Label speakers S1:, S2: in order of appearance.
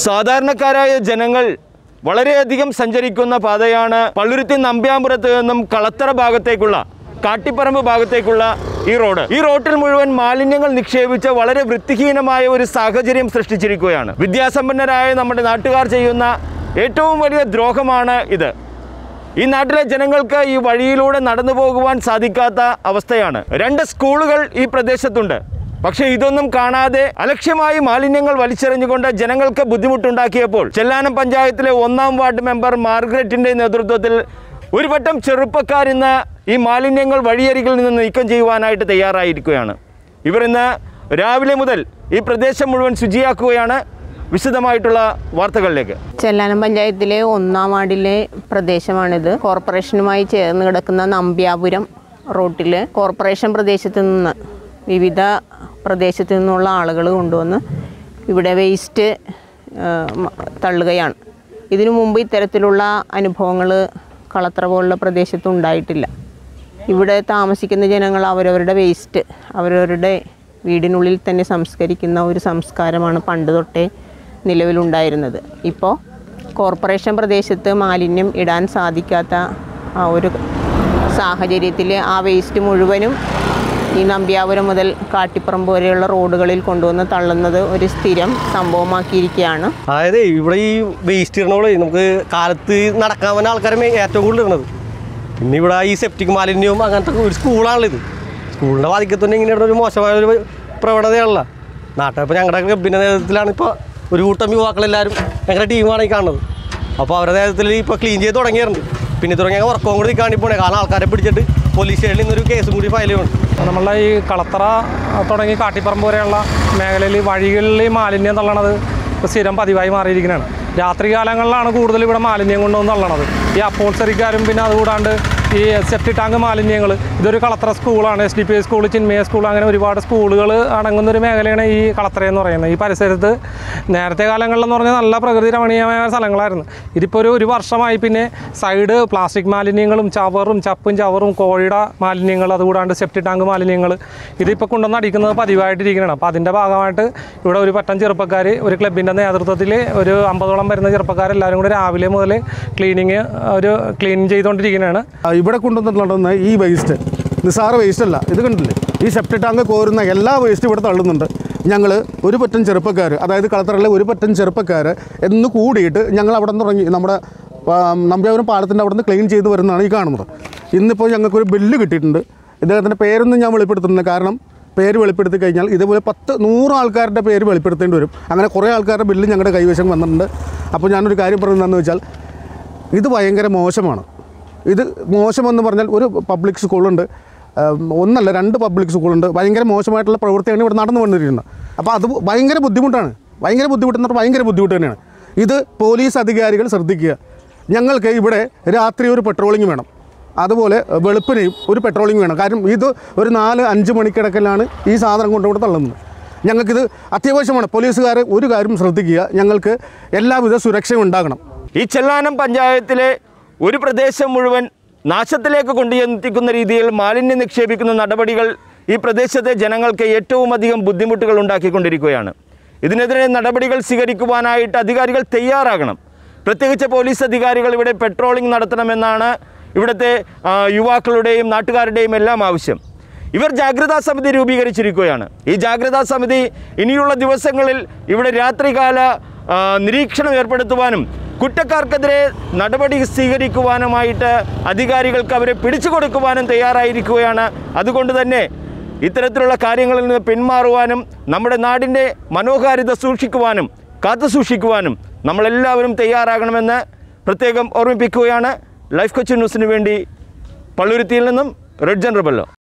S1: സാധാരണക്കാരായ ജനങ്ങൾ വളരെയധികം സഞ്ചരിക്കുന്ന പാതയാണ് പള്ളുരുത്തി നമ്പ്യാമ്പുറത്ത് നിന്നും കളത്തറ ഭാഗത്തേക്കുള്ള കാട്ടിപ്പറമ്പ് ഭാഗത്തേക്കുള്ള ഈ റോഡ് ഈ റോഡിൽ മുഴുവൻ മാലിന്യങ്ങൾ നിക്ഷേപിച്ച് വളരെ വൃത്തിഹീനമായ ഒരു സാഹചര്യം സൃഷ്ടിച്ചിരിക്കുകയാണ് വിദ്യാസമ്പന്നരായ നമ്മുടെ നാട്ടുകാർ ചെയ്യുന്ന ഏറ്റവും വലിയ ദ്രോഹമാണ് ഇത് ഈ നാട്ടിലെ ജനങ്ങൾക്ക് ഈ വഴിയിലൂടെ നടന്നു പോകുവാൻ സാധിക്കാത്ത അവസ്ഥയാണ് രണ്ട് സ്കൂളുകൾ ഈ പ്രദേശത്തുണ്ട് പക്ഷേ ഇതൊന്നും കാണാതെ അലക്ഷ്യമായി മാലിന്യങ്ങൾ വലിച്ചെറിഞ്ഞുകൊണ്ട് ജനങ്ങൾക്ക് ബുദ്ധിമുട്ടുണ്ടാക്കിയപ്പോൾ ചെല്ലാനം പഞ്ചായത്തിലെ ഒന്നാം വാർഡ് മെമ്പർ മാർഗ്രറ്റിന്റെ നേതൃത്വത്തിൽ ഒരു വട്ടം ചെറുപ്പക്കാർ ഇന്ന് ഈ മാലിന്യങ്ങൾ വഴിയരികിൽ നിന്ന് നീക്കം ചെയ്യുവാനായിട്ട് തയ്യാറായിരിക്കുകയാണ് ഇവർ ഇന്ന് രാവിലെ മുതൽ ഈ പ്രദേശം മുഴുവൻ ശുചിയാക്കുകയാണ് വിശദമായിട്ടുള്ള വാർത്തകളിലേക്ക്
S2: ചെല്ലാനം പഞ്ചായത്തിലെ ഒന്നാം വാർഡിലെ പ്രദേശമാണിത് കോർപ്പറേഷനുമായി ചേർന്ന് കിടക്കുന്ന നമ്പ്യാപുരം റോട്ടിൽ കോർപ്പറേഷൻ പ്രദേശത്ത് നിന്ന് വിവിധ പ്രദേശത്ത് നിന്നുള്ള ആളുകൾ കൊണ്ടുവന്ന് ഇവിടെ വേസ്റ്റ് തള്ളുകയാണ് ഇതിനു മുമ്പ് ഇത്തരത്തിലുള്ള അനുഭവങ്ങൾ കളത്ര പോലുള്ള പ്രദേശത്ത് ഉണ്ടായിട്ടില്ല ഇവിടെ താമസിക്കുന്ന ജനങ്ങൾ അവരവരുടെ വേസ്റ്റ് അവരവരുടെ വീടിനുള്ളിൽ തന്നെ സംസ്കരിക്കുന്ന ഒരു സംസ്കാരമാണ് പണ്ട് തൊട്ടേ നിലവിലുണ്ടായിരുന്നത് ഇപ്പോൾ കോർപ്പറേഷൻ പ്രദേശത്ത് മാലിന്യം ഇടാൻ സാധിക്കാത്ത ആ ഒരു സാഹചര്യത്തിൽ ആ വേസ്റ്റ് മുഴുവനും ഈ നമ്പ്യാപുരം മുതൽ കാട്ടിപ്പുറം പോലെയുള്ള റോഡുകളിൽ കൊണ്ടുവന്ന് തള്ളുന്നത് ഒരു സ്ഥിരം സംഭവമാക്കിയിരിക്കുകയാണ്
S3: അതായത് ഇവിടെ ഈ വേസ്റ്റ് ഇടണോളെ നമുക്ക് കാലത്ത് നടക്കാൻ വന്ന ആൾക്കാരെ മേ- ഏറ്റവും കൂടുതൽ ഇടണത് പിന്നെ ഇവിടെ ഈ സെപ്റ്റിക് മാലിന്യവും അങ്ങനത്തെ ഒരു സ്കൂളാണല്ലോ ഇത് സ്കൂളിൻ്റെ ബാധിക്കത്തുണ്ടെങ്കിൽ ഇങ്ങനെ ഇവിടെ ഒരു മോശമായ ഒരു പ്രവണതയാണല്ലോ നാട്ടിൽ ഇപ്പോൾ ഞങ്ങളുടെ ക്ലബിൻ്റെ നേതൃത്വത്തിലാണ് ഇപ്പോൾ ഒരു കൂട്ടം യുവാക്കളെല്ലാവരും ഞങ്ങളുടെ ടീമാണ് ഈ കാണുന്നത് അപ്പോൾ അവരുടെ നേതൃത്വത്തിൽ ഇപ്പോൾ ക്ലീൻ ചെയ്ത് തുടങ്ങിയിട്ടുണ്ട് പിന്നെ തുടങ്ങിയ വർക്കും കൂടി നിൽക്കാണ്ടി പോണേ കാരണം ആൾക്കാരെ പിടിച്ചിട്ട് പോലീസ് സ്റ്റേഷനിൽ നിന്നൊരു കേസും കൂടി ഫയൽ ചെയ്യുന്നുണ്ട്
S4: നമ്മളെ ഈ കളത്തറ തുടങ്ങി കാട്ടിപ്പറമ്പ് വരെയുള്ള മേഖലയിൽ വഴികളിൽ ഈ മാലിന്യം തള്ളണത് ഇപ്പോൾ സ്ഥിരം പതിവായി മാറിയിരിക്കുന്നതാണ് രാത്രി കാലങ്ങളിലാണ് കൂടുതൽ ഇവിടെ മാലിന്യം കൊണ്ടുവന്ന് തള്ളണത് ഈ അപ്പോൾസറിക്കാരും പിന്നെ അതുകൂടാണ്ട് ഈ സെപ്റ്റി ടാങ്ക് മാലിന്യങ്ങൾ ഇതൊരു കളത്തറ സ്കൂളാണ് S D P I school Chinmaya school അങ്ങനെ ഒരുപാട് സ്കൂളുകൾ അടങ്ങുന്ന ഒരു മേഖലയാണ് ഈ കളത്തറ എന്ന് പറയുന്നത് ഈ പരിസരത്ത് നേരത്തെ കാലങ്ങളിലെന്ന് പറഞ്ഞാൽ നല്ല പ്രകൃതി രമണീയമായ സ്ഥലങ്ങളായിരുന്നു ഇതിപ്പോൾ ഒരു ഒരു വർഷമായി പിന്നെ സൈഡ് പ്ലാസ്റ്റിക് മാലിന്യങ്ങളും ചവറും ചപ്പും ചവറും കോഴിയുടെ മാലിന്യങ്ങൾ അതുകൂടാണ്ട് സെപ്റ്റി ടാങ്ക് മാലിന്യങ്ങൾ ഇതിപ്പോൾ കൊണ്ടുവന്ന് അടിക്കുന്നത് പതിവായിട്ടിരിക്കുകയാണ് അപ്പോൾ അതിൻ്റെ ഭാഗമായിട്ട് ഇവിടെ ഒരു പറ്റം ചെറുപ്പക്കാർ ഒരു ക്ലബിൻ്റെ നേതൃത്വത്തിൽ ഒരു അമ്പതോളം വരുന്ന ചെറുപ്പക്കാരെല്ലാവരും കൂടി രാവിലെ മുതൽ ക്ലീനിങ് ഒരു ക്ലീൻ ചെയ്തുകൊണ്ടിരിക്കുന്നതാണ്
S5: ആ, ഇവിടെ കൊണ്ടുവന്നിട്ടുണ്ടെന്ന് ഈ വേസ്റ്റ് നിസ്സാര വേസ്റ്റ് അല്ല ഇത് കണ്ടില്ലേ ഈ സെപ്റ്റി ടാങ്ക് കോരുന്ന എല്ലാ വേസ്റ്റും ഇവിടെ തള്ളുന്നുണ്ട് ഞങ്ങൾ ഒരു പറ്റം ചെറുപ്പക്കാർ അതായത് കളത്തറയിലെ ഒരു പറ്റം ചെറുപ്പക്കാർ എന്ന് കൂടിയിട്ട് ഞങ്ങൾ അവിടെ നിന്ന് തുടങ്ങി നമ്മുടെ ആ, നമ്പ്യാപുരം പാലത്തിൻ്റെ അവിടെ നിന്ന് ക്ലീൻ ചെയ്ത് വരുന്നതാണ് ഈ കാണുന്നത് ഇന്നിപ്പോൾ ഞങ്ങൾക്കൊരു ബില്ല് കിട്ടിയിട്ടുണ്ട് ഇദ്ദേഹത്തിൻ്റെ പേരൊന്നും ഞാൻ വെളിപ്പെടുത്തുന്നില്ല കാരണം പേര് വെളിപ്പെടുത്തി കഴിഞ്ഞാൽ ഇതുപോലെ പത്ത് നൂറ് ആൾക്കാരുടെ പേര് വെളിപ്പെടുത്തേണ്ടി വരും അങ്ങനെ കുറേ ആൾക്കാരുടെ ബില്ല് ഞങ്ങളുടെ കൈവശം വന്നിട്ടുണ്ട് അപ്പോൾ ഞാനൊരു കാര്യം പറയുന്നതെന്ന് വെച്ചാൽ ഇത് ഭയങ്കര മോശമാണ് ഇത് മോശമെന്ന് പറഞ്ഞാൽ ഒരു പബ്ലിക് സ്കൂളുണ്ട് ഉം, ഒന്നല്ല രണ്ട് പബ്ലിക് സ്കൂളുണ്ട് ഭയങ്കര മോശമായിട്ടുള്ള പ്രവൃത്തിയാണ് ഇവിടെ നടന്നു വന്നിരിക്കുന്നത് അപ്പോൾ അത് ഭയങ്കര ബുദ്ധിമുട്ടാണ് ഭയങ്കര ബുദ്ധിമുട്ടെന്ന് പറഞ്ഞാൽ ഭയങ്കര ബുദ്ധിമുട്ട് തന്നെയാണ് ഇത് പോലീസ് അധികാരികൾ ശ്രദ്ധിക്കുക ഞങ്ങൾക്ക് ഇവിടെ രാത്രി ഒരു പെട്രോളിംഗ് വേണം അതുപോലെ വെളുപ്പിനെയും ഒരു പെട്രോളിംഗ് വേണം കാരണം ഇത് ഒരു നാല് അഞ്ച് മണിക്കിടക്കലാണ് ഈ സാധനം കൊണ്ടുകൂടെ തള്ളുന്നത് ഞങ്ങൾക്കിത് അത്യാവശ്യമാണ് പോലീസുകാർ ഒരു കാര്യം ശ്രദ്ധിക്കുക ഞങ്ങൾക്ക് എല്ലാവിധ സുരക്ഷയും ഉണ്ടാകണം
S1: ഈ ചെല്ലാനം പഞ്ചായത്തിലെ ഒരു പ്രദേശം മുഴുവൻ നാശത്തിലേക്ക് കൊണ്ടുചെത്തിക്കുന്ന രീതിയിൽ മാലിന്യം നിക്ഷേപിക്കുന്ന നടപടികൾ ഈ പ്രദേശത്തെ ജനങ്ങൾക്ക് ഏറ്റവും അധികം ബുദ്ധിമുട്ടുകൾ ഉണ്ടാക്കിക്കൊണ്ടിരിക്കുകയാണ് ഇതിനെതിരെ നടപടികൾ സ്വീകരിക്കുവാനായിട്ട് അധികാരികൾ തയ്യാറാകണം പ്രത്യേകിച്ച് പോലീസ് അധികാരികൾ ഇവിടെ പെട്രോളിംഗ് നടത്തണമെന്നാണ് ഇവിടുത്തെ ആ, യുവാക്കളുടെയും നാട്ടുകാരുടെയും എല്ലാം ആവശ്യം ഇവർ ജാഗ്രതാ സമിതി രൂപീകരിച്ചിരിക്കുകയാണ് ഈ ജാഗ്രതാ സമിതി ഇനിയുള്ള ദിവസങ്ങളിൽ ഇവിടെ രാത്രികാല ആ, നിരീക്ഷണം ഏർപ്പെടുത്തുവാനും കുറ്റക്കാർക്കെതിരെ നടപടി സ്വീകരിക്കുവാനുമായിട്ട് അധികാരികൾക്ക് അവരെ പിടിച്ചു കൊടുക്കുവാനും തയ്യാറായിരിക്കുകയാണ് അതുകൊണ്ട് തന്നെ ഇത്തരത്തിലുള്ള കാര്യങ്ങളിൽ നിന്ന് പിന്മാറുവാനും നമ്മുടെ നാടിൻ്റെ മനോഹാരിത സൂക്ഷിക്കുവാനും കാത്തു സൂക്ഷിക്കുവാനും നമ്മളെല്ലാവരും തയ്യാറാകണമെന്ന് പ്രത്യേകം ഓർമ്മിപ്പിക്കുകയാണ് ലൈഫ് കൊച്ചി ന്യൂസിന് വേണ്ടി പള്ളുരുത്തിയിൽ നിന്നും റെഡ് ജനറബല്ലോ